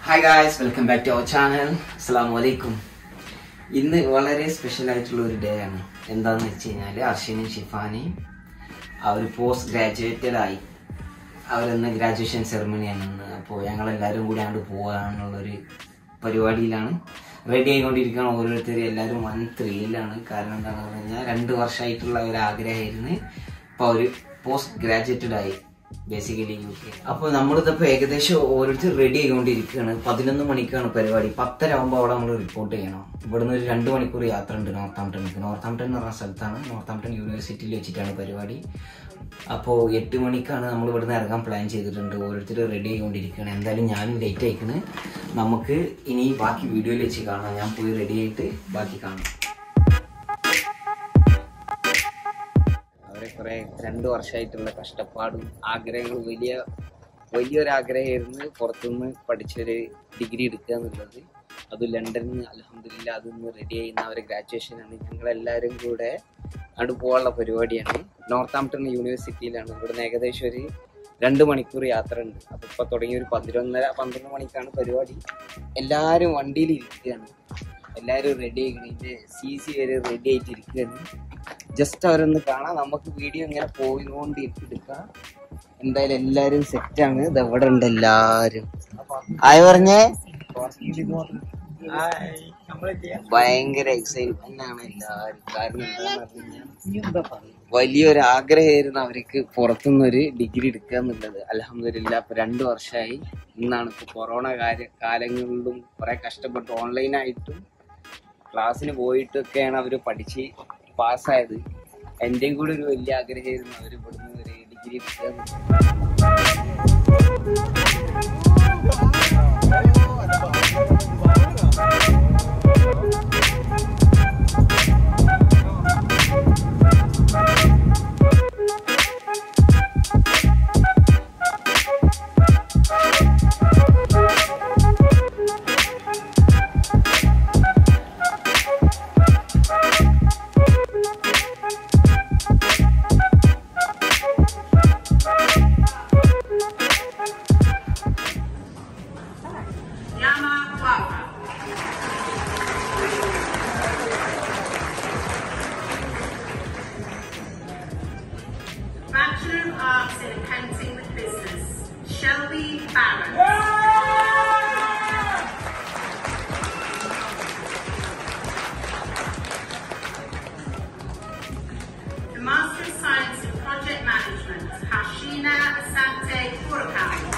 Hi guys welcome back to our channel അസ്സാം വലൈക്കും ഇന്ന് വളരെ സ്പെഷ്യൽ ആയിട്ടുള്ള ഒരു ഡേ ആണ് എന്താന്ന് വെച്ച് കഴിഞ്ഞാൽ അർഷിനും ഷിഫാനെയും അവർ പോസ്റ്റ് ഗ്രാജുവേറ്റഡ് ആയി അവരിന്ന് ഗ്രാജുവേഷൻ സെറമണിയാണ് ഇന്ന് അപ്പോൾ ഞങ്ങൾ എല്ലാവരും കൂടി അങ്ങോട്ട് പോകാനുള്ളൊരു പരിപാടിയിലാണ് റെഡി ആയിക്കൊണ്ടിരിക്കുകയാണ് ഓരോരുത്തരും എല്ലാവരും വൻ ത്രീയിലാണ് കാരണം എന്താണെന്ന് പറഞ്ഞു കഴിഞ്ഞാൽ രണ്ട് വർഷമായിട്ടുള്ള ഒരു ആഗ്രഹമായിരുന്നു അപ്പോൾ അവർ പോസ്റ്റ് ഗ്രാജുവേറ്റഡ് ആയി ബേസിക്കലി യു കെ അപ്പോൾ നമ്മളിതിപ്പോൾ ഏകദേശം ഓരോരുത്തർ റെഡി ആയിക്കൊണ്ടിരിക്കുകയാണ് പതിനൊന്ന് മണിക്കാണ് പരിപാടി പത്തര ആകുമ്പോൾ അവിടെ നമ്മൾ റിപ്പോർട്ട് ചെയ്യണം ഇവിടുന്ന് ഒരു രണ്ട് മണിക്കൂർ യാത്ര ഉണ്ട് നോർത്ത് ആംപ്ടണിക്ക് നോർത്ത് ആംപ്ടൺ എന്ന് പറഞ്ഞ സ്ഥലത്താണ് നോർത്ത് ആംപ്ടൺ യൂണിവേഴ്സിറ്റിയിൽ വെച്ചിട്ടാണ് പരിപാടി അപ്പോൾ എട്ട് മണിക്കാണ് നമ്മൾ ഇവിടുന്ന് ഇറങ്ങാൻ പ്ലാൻ ചെയ്തിട്ടുണ്ട് ഓരോരുത്തർ റെഡി ആയിക്കൊണ്ടിരിക്കുകയാണ് എന്തായാലും ഞാനും ലേറ്റ് ആയിക്കണ് നമുക്ക് ഇനി ബാക്കി വീഡിയോയിൽ വെച്ച് കാണാം ഞാൻ പോയി റെഡി ആയിട്ട് ബാക്കി കാണാം അവരെ കുറെ രണ്ട് വർഷമായിട്ടുള്ള കഷ്ടപ്പാടും ആഗ്രഹങ്ങളും വലിയ വലിയൊരു ആഗ്രഹമായിരുന്നു പുറത്തുനിന്ന് പഠിച്ചൊരു ഡിഗ്രി എടുക്കുക എന്നുള്ളത് അത് ലണ്ടനിൽ അലഹമില്ല അതൊന്ന് റെഡി ചെയ്യുന്ന അവരെ ഗ്രാജുവേഷനാണ് ഞങ്ങളെല്ലാവരും കൂടെ അങ്ങോട്ട് പോകാനുള്ള പരിപാടിയാണ് നോർത്ത് ആംപ്ടൺ യൂണിവേഴ്സിറ്റിയിലാണ് ഇവിടുന്ന് ഏകദേശം ഒരു രണ്ട് മണിക്കൂർ യാത്ര ഉണ്ട് അപ്പൊ ഇപ്പൊ തുടങ്ങി ഒരു പതിനൊന്നര പന്ത്രണ്ട് മണിക്കാണ് പരിപാടി എല്ലാവരും വണ്ടിയിൽ ഇരിക്കുകയാണ് എല്ലാവരും റെഡി ആയിക്കണിന്റെ സി സി വരെ റെഡി ആയിട്ട് ഇരിക്കുകയാണ് ജസ്റ്റ് അവരൊന്ന് കാണാം നമുക്ക് വീഡിയോ ഇങ്ങനെ പോയിക്കൊണ്ട് എടുക്കാം എന്തായാലും എല്ലാരും സെറ്റാണ് ഇത് എവിടെ ഉണ്ട് എല്ലാരും ആയി പറഞ്ഞേ ഭയങ്കര എക്സൈറ്റ്മെന്റ് ആണ് എല്ലാരും കാരണം എന്താന്ന് പറഞ്ഞാൽ വലിയൊരു ആഗ്രഹമായിരുന്നു അവർക്ക് പുറത്തുനിന്നൊരു ഡിഗ്രി എടുക്കുക എന്നുള്ളത് അലഹമില്ല ഇപ്പൊ രണ്ടു വർഷമായി ഇന്നാണ് ഇപ്പൊ കൊറോണ കാര്യ കാലങ്ങളിലും കുറെ കഷ്ടപ്പെട്ട് ഓൺലൈനായിട്ടും ക്ലാസ്സിന് പോയിട്ടൊക്കെയാണ് അവർ പഠിച്ച് പാസ്സായത് എന്റെയും കൂടി ഒരു വലിയ ആഗ്രഹമായിരുന്നു അവർ ഇവിടുന്ന് ഒരു ഡിഗ്രി എടുക്കുക എന്നുള്ളത്. Yamaguara. Bachelor of Arts in Accounting with Business, Shelby Barrett. The Master of Science in Project Management, Hashina Asante Furukawa.